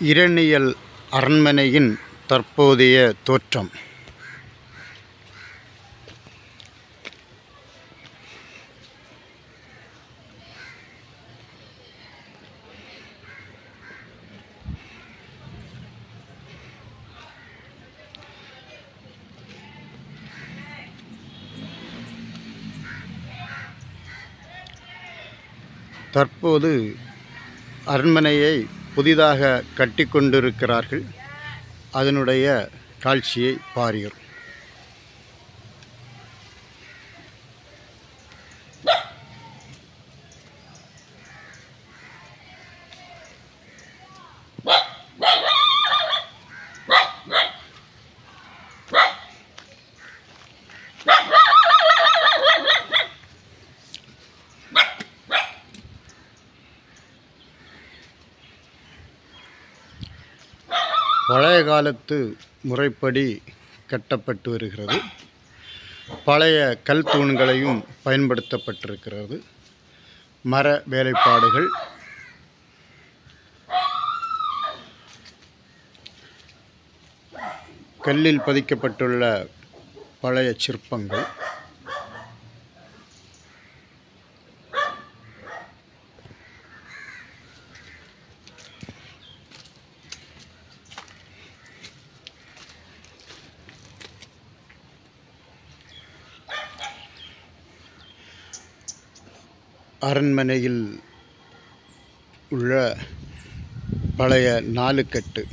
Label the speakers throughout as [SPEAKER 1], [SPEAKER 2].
[SPEAKER 1] இரணியல் அரண்மனையின் தற்போதைய தோற்றம் தற்போது அரண்மனையை புதிதாக கட்டிக்கொண்டிருக்கிறார்கள் அதனுடைய காட்சியை பாருங்கள் பழைய காலத்து முறைப்படி கட்டப்பட்டு வருகிறது பழைய கல் தூண்களையும் பயன்படுத்தப்பட்டிருக்கிறது மர வேலைப்பாடுகள் கல்லில் பதிக்கப்பட்டுள்ள பழைய சிற்பங்கள் அரண்மனையில் உள்ள பழைய நாலுக்கட்டு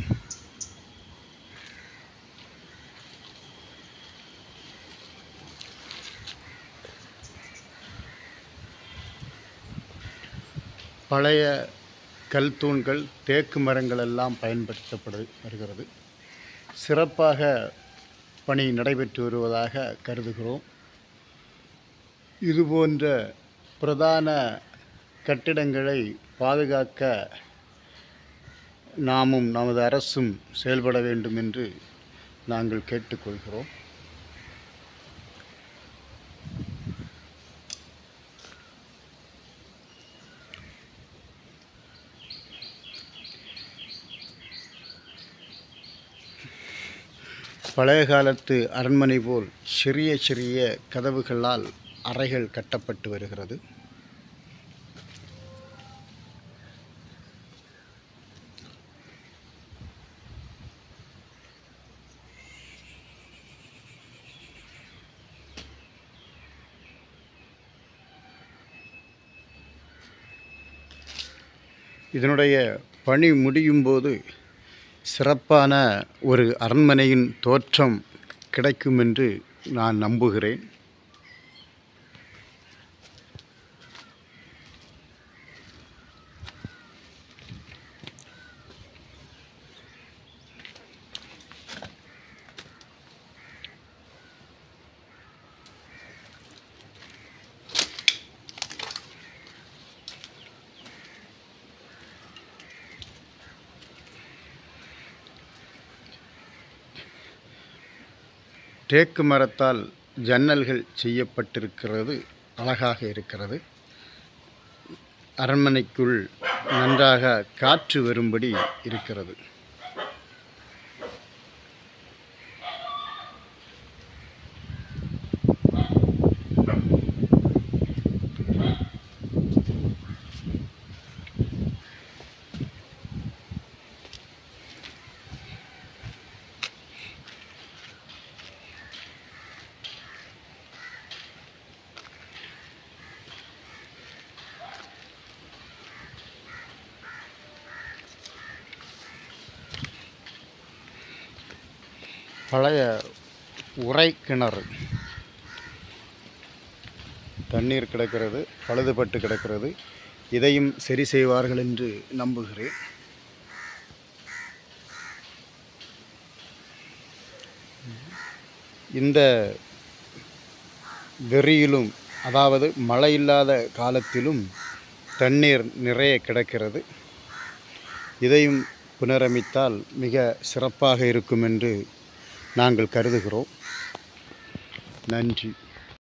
[SPEAKER 1] பழைய கல் தூண்கள் தேக்கு மரங்கள் எல்லாம் பயன்படுத்தப்படு வருகிறது சிறப்பாக பணி நடைபெற்று வருவதாக கருதுகிறோம் இதுபோன்ற பிரதான கட்டிடங்களை பாதுகாக்க நாமும் நமது அரசும் செயல்பட வேண்டும் என்று நாங்கள் கேட்டுக்கொள்கிறோம் பழைய காலத்து அரண்மனை போல் சிறிய சிறிய கதவுகளால் அறைகள் கட்டப்பட்டு வருகிறது இதனுடைய பணி முடியும் போது சிறப்பான ஒரு அரண்மனையின் தோற்றம் கிடைக்கும் என்று நான் நம்புகிறேன் தேக்கு மரத்தால் ஜன்னல்கள் செய்யப்பட்டிருக்கிறது அழகாக இருக்கிறது அரண்மனைக்குள் நன்றாக காற்று வரும்படி இருக்கிறது பழைய உறை கிணறு தண்ணீர் கிடக்கிறது பழுதுபட்டு கிடக்கிறது இதையும் சரி செய்வார்கள் என்று நம்புகிறேன் இந்த வெறியிலும் அதாவது மழை இல்லாத காலத்திலும் தண்ணீர் நிறைய கிடக்கிறது இதையும் புனரமைத்தால் மிக சிறப்பாக இருக்கும் என்று நாங்கள் கருதுகிறோம் நன்றி